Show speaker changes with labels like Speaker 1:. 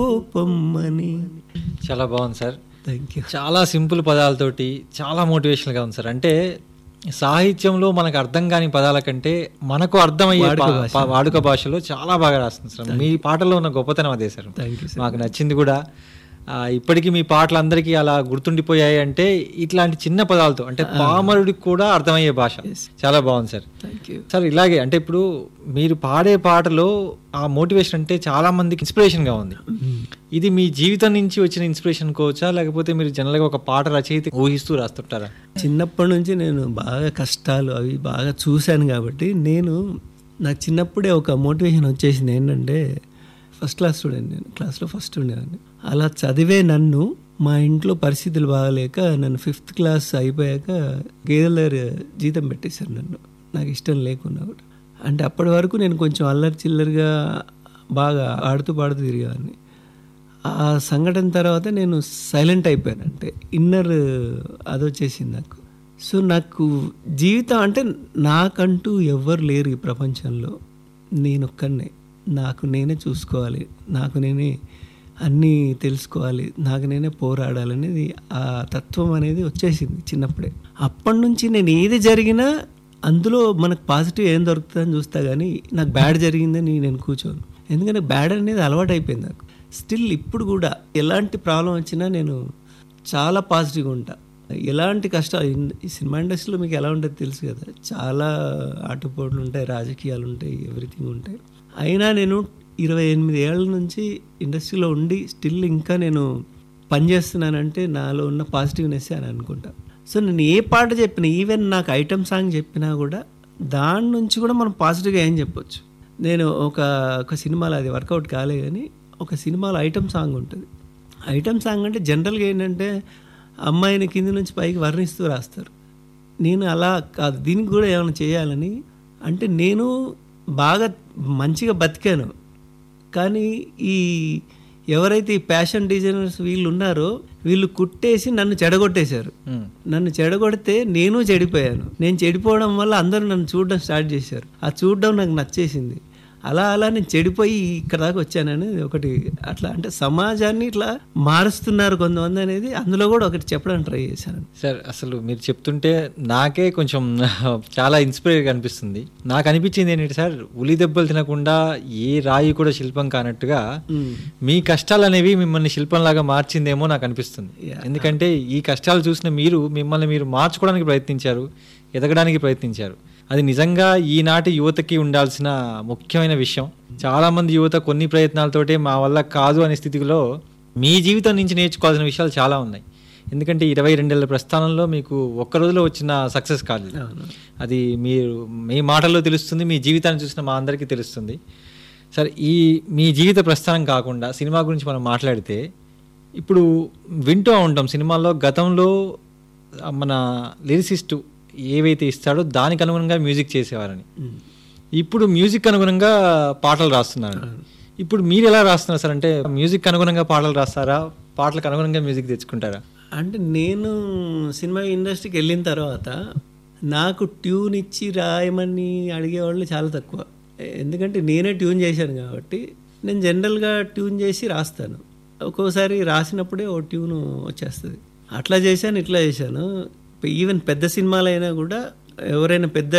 Speaker 1: పొమ్మని
Speaker 2: చాలా బాగుంది సార్
Speaker 1: థ్యాంక్ యూ
Speaker 2: చాలా సింపుల్ పదాలతోటి చాలా మోటివేషనల్గా ఉంది సార్ అంటే సాహిత్యంలో మనకు అర్థం కాని పదాల కంటే మనకు అర్థమయ్యే
Speaker 1: వాడుక
Speaker 2: పా-
Speaker 1: భాష.
Speaker 2: పా- వాడుక భాషలో చాలా బాగా రాస్తుంది సార్ మీ పాటలో ఉన్న గొప్పతనం అదే సార్
Speaker 1: థ్యాంక్ యూ సార్
Speaker 2: మాకు నచ్చింది కూడా ఆ, ఇప్పటికీ మీ పాటలు అందరికీ అలా గుర్తుండిపోయాయి అంటే ఇట్లాంటి చిన్న పదాలతో అంటే పామరుడికి కూడా అర్థమయ్యే భాష చాలా బాగుంది సార్
Speaker 1: థ్యాంక్ యూ
Speaker 2: సార్ ఇలాగే అంటే ఇప్పుడు మీరు పాడే పాటలో ఆ మోటివేషన్ అంటే చాలా మందికి ఇన్స్పిరేషన్ గా ఉంది ఇది మీ జీవితం నుంచి వచ్చిన ఇన్స్పిరేషన్ కోవచ్చా లేకపోతే మీరు జనరల్గా ఒక పాట రచయిత ఊహిస్తూ రాస్తుంటారా
Speaker 1: చిన్నప్పటి నుంచి నేను బాగా కష్టాలు అవి బాగా చూశాను కాబట్టి నేను నాకు చిన్నప్పుడే ఒక మోటివేషన్ వచ్చేసింది ఏంటంటే ఫస్ట్ క్లాస్ స్టూడెంట్ నేను క్లాస్లో ఫస్ట్ ఉండేవాడిని అలా చదివే నన్ను మా ఇంట్లో పరిస్థితులు బాగాలేక నన్ను ఫిఫ్త్ క్లాస్ అయిపోయాక గేదెల దగ్గర జీతం పెట్టేశారు నన్ను నాకు ఇష్టం లేకున్నా కూడా అంటే అప్పటి వరకు నేను కొంచెం అల్లరి చిల్లరిగా బాగా ఆడుతూ పాడుతూ తిరిగేవాడిని ఆ సంఘటన తర్వాత నేను సైలెంట్ అయిపోయాను అంటే ఇన్నర్ అది వచ్చేసింది నాకు సో నాకు జీవితం అంటే నాకంటూ ఎవ్వరు లేరు ఈ ప్రపంచంలో నేను ఒక్కనే నాకు నేనే చూసుకోవాలి నాకు నేనే అన్నీ తెలుసుకోవాలి నాకు నేనే పోరాడాలనేది ఆ తత్వం అనేది వచ్చేసింది చిన్నప్పుడే అప్పటి నుంచి నేను ఏది జరిగినా అందులో మనకు పాజిటివ్ ఏం దొరుకుతుందని చూస్తా కానీ నాకు బ్యాడ్ జరిగిందని నేను కూర్చోను ఎందుకంటే బ్యాడ్ అనేది అలవాటు అయిపోయింది నాకు స్టిల్ ఇప్పుడు కూడా ఎలాంటి ప్రాబ్లం వచ్చినా నేను చాలా పాజిటివ్గా ఉంటా ఎలాంటి కష్టాలు ఇన్- ఈ సినిమా ఇండస్ట్రీలో మీకు ఎలా ఉంటుంది తెలుసు కదా చాలా ఆటుపోట్లు ఉంటాయి రాజకీయాలు ఉంటాయి ఎవ్రీథింగ్ ఉంటాయి అయినా నేను ఇరవై ఎనిమిది ఏళ్ళ నుంచి ఇండస్ట్రీలో ఉండి స్టిల్ ఇంకా నేను పనిచేస్తున్నానంటే నాలో ఉన్న పాజిటివ్నెస్ అని అనుకుంటా సో నేను ఏ పాట చెప్పినా ఈవెన్ నాకు ఐటమ్ సాంగ్ చెప్పినా కూడా దాని నుంచి కూడా మనం పాజిటివ్గా ఏం చెప్పొచ్చు నేను ఒక ఒక సినిమాలో అది వర్కౌట్ కాలే కానీ ఒక సినిమాలో ఐటమ్ సాంగ్ ఉంటుంది ఐటమ్ సాంగ్ అంటే జనరల్గా ఏంటంటే అమ్మాయిని కింది నుంచి పైకి వర్ణిస్తూ రాస్తారు నేను అలా కాదు దీనికి కూడా ఏమైనా చేయాలని అంటే నేను బాగా మంచిగా బతికాను కానీ ఈ ఎవరైతే ఈ ఫ్యాషన్ డిజైనర్స్ వీళ్ళు ఉన్నారో వీళ్ళు కుట్టేసి నన్ను చెడగొట్టేశారు
Speaker 2: మ్మ్.
Speaker 1: నన్ను చెడగొడితే నేను చెడిపోయాను నేను చెడిపోవడం వల్ల అందరూ నన్ను చూడడం స్టార్ట్ చేశారు ఆ చూడడం నాకు నచ్చేసింది అలా అలా నేను చెడిపోయి ఇక్కడ దాకా వచ్చానని ఒకటి అట్లా అంటే సమాజాన్ని ఇట్లా మారుస్తున్నారు కొంతమంది అనేది అందులో కూడా ఒకటి చెప్పడానికి ట్రై చేశాను
Speaker 2: సార్ అసలు మీరు చెప్తుంటే నాకే కొంచెం చాలా ఇన్స్పైర్ అనిపిస్తుంది నాకు అనిపించింది ఏంటంటే సార్ ఉలి దెబ్బలు తినకుండా ఏ రాయి కూడా శిల్పం కానట్టుగా మీ కష్టాలు అనేవి మిమ్మల్ని శిల్పంలాగా మార్చిందేమో నాకు అనిపిస్తుంది
Speaker 1: Yeah.
Speaker 2: ఎందుకంటే ఈ కష్టాలు చూసిన మీరు మిమ్మల్ని మీరు మార్చుకోవడానికి ప్రయత్నించారు ఎదగడానికి ప్రయత్నించారు అది నిజంగా ఈనాటి యువతకి ఉండాల్సిన ముఖ్యమైన విషయం చాలా మంది యువత కొన్ని ప్రయత్నాలతోటే మా వల్ల కాదు అనే స్థితిలో మీ జీవితం నుంచి నేర్చుకోవాల్సిన విషయాలు చాలా ఉన్నాయి ఎందుకంటే ఇరవై రెండేళ్ల ప్రస్థానంలో మీకు ఒక్క రోజులో వచ్చిన సక్సెస్ కాదు
Speaker 1: అవును
Speaker 2: అది మీరు మీ మాటల్లో తెలుస్తుంది మీ జీవితాన్ని చూసిన మా అందరికీ తెలుస్తుంది సరే ఈ మీ జీవిత ప్రస్థానం కాకుండా సినిమా గురించి మనం మాట్లాడితే ఇప్పుడు వింటూ ఉంటాం సినిమాల్లో గతంలో ఆ, మన లిరిసిస్టు ఏవైతే ఇస్తాడో దానికి అనుగుణంగా మ్యూజిక్ చేసేవారని
Speaker 1: మ్మ్.
Speaker 2: ఇప్పుడు మ్యూజిక్ అనుగుణంగా పాటలు రాస్తున్నారు ఇప్పుడు మీరు ఎలా రాస్తున్నారు సార్ అంటే మ్యూజిక్ అనుగుణంగా పాటలు రాస్తారా పాటలకు అనుగుణంగా మ్యూజిక్ తెచ్చుకుంటారా
Speaker 1: అంటే నేను సినిమా ఇండస్ట్రీకి వెళ్ళిన తర్వాత నాకు ట్యూన్ ఇచ్చి రాయమని అడిగేవాళ్ళు చాలా తక్కువ ఎందుకంటే నేనే ట్యూన్ చేశాను కాబట్టి నేను జనరల్గా ట్యూన్ చేసి రాస్తాను ఒక్కోసారి రాసినప్పుడే ఓ ట్యూన్ వచ్చేస్తుంది అట్లా చేశాను ఇట్లా చేశాను ఈవెన్ పెద్ద సినిమాలైనా కూడా ఎవరైనా పెద్ద